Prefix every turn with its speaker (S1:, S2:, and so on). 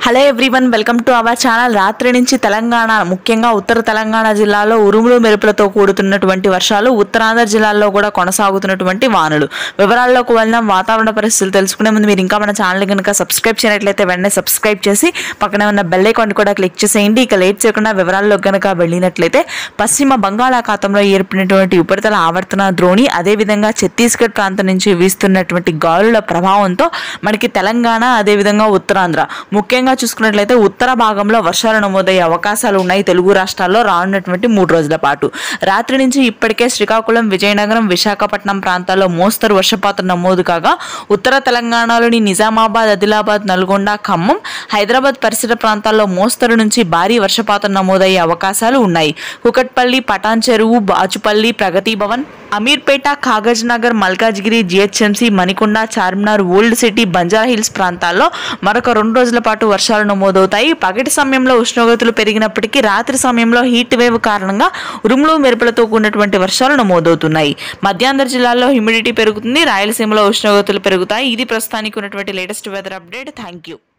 S1: hello everyone welcome to our channel రాత్రి నుంచి తెలంగాణ ముఖ్యంగా ఉత్తర తెలంగాణ జిల్లాలో ఉరుములు మెరుపులతో కూడుతున్నటువంటి వర్షాలు ఉత్తరాంధ్ర జిల్లాల్లో కూడా కొనసాగుతున్నటువంటి వానలు వివరాల్లోకి వెళ్దాం వాతావరణ పరిస్థితులు తెలుసుకునే ముందు మీరు ఇంకా మన ఛానల్ కనుక సబ్స్క్రైబ్ చేయనట్లయితే వెంటనే సబ్స్క్రైబ్ చేసి పక్కనే ఉన్న బెల్ ఐకాన్ కూడా క్లిక్ చేసేయండి ఇక లేట్ చేయకుండా వివరాల్లో కనుక వెళ్ళినట్లయితే పశ్చిమ బంగాళాఖాతంలో ఏర్పడినటువంటి ఉపరితల ఆవర్తన ద్రోణి అదేవిధంగా ఛత్తీస్గఢ్ ప్రాంతం నుంచి వీస్తున్నటువంటి గాలుల ప్రభావంతో మనకి తెలంగాణ అదేవిధంగా ఉత్తరాంధ్ర ముఖ్యంగా చూసుకున్నట్లయితే ఉత్తర భాగంలో వర్షాలు నమోదయ్యే అవకాశాలు ఉన్నాయి తెలుగు రాష్ట్రాల్లో రానున్నటువంటి మూడు రోజుల పాటు రాత్రి నుంచి ఇప్పటికే శ్రీకాకుళం విజయనగరం విశాఖపట్నం ప్రాంతాల్లో మోస్తరు వర్షపాతం నమోదు కాగా ఉత్తర తెలంగాణలోని నిజామాబాద్ ఆదిలాబాద్ నల్గొండ ఖమ్మం హైదరాబాద్ పరిసర ప్రాంతాల్లో మోస్తరు నుంచి భారీ వర్షపాతం నమోదయ్యే అవకాశాలు ఉన్నాయి Kukatpally Patan Cheruvu Bachupally Pragathi Bhavan Ameerpet Kagaz Nagar Malkajgiri GHMC Manikonda Charminar old city Banjara Hills ప్రాంతాల్లో మరొక రెండు రోజుల పాటు వర్షాలు నమోదవుతాయి పగటి సమయంలో ఉష్ణోగ్రతలు పెరిగినప్పటికీ రాత్రి సమయంలో హీట్ వేవ్ కారణంగా ఉరుములు మెరుపులతో కూడినటువంటి వర్షాలు నమోదవుతున్నాయి మధ్యాంధ్ర జిల్లాల్లో హ్యూమిడిటీ పెరుగుతుంది రాయలసీమలో ఉష్ణోగ్రతలు పెరుగుతాయి ఇది ప్రస్తుతానికి ఉన్నటువంటి latest weather update thank you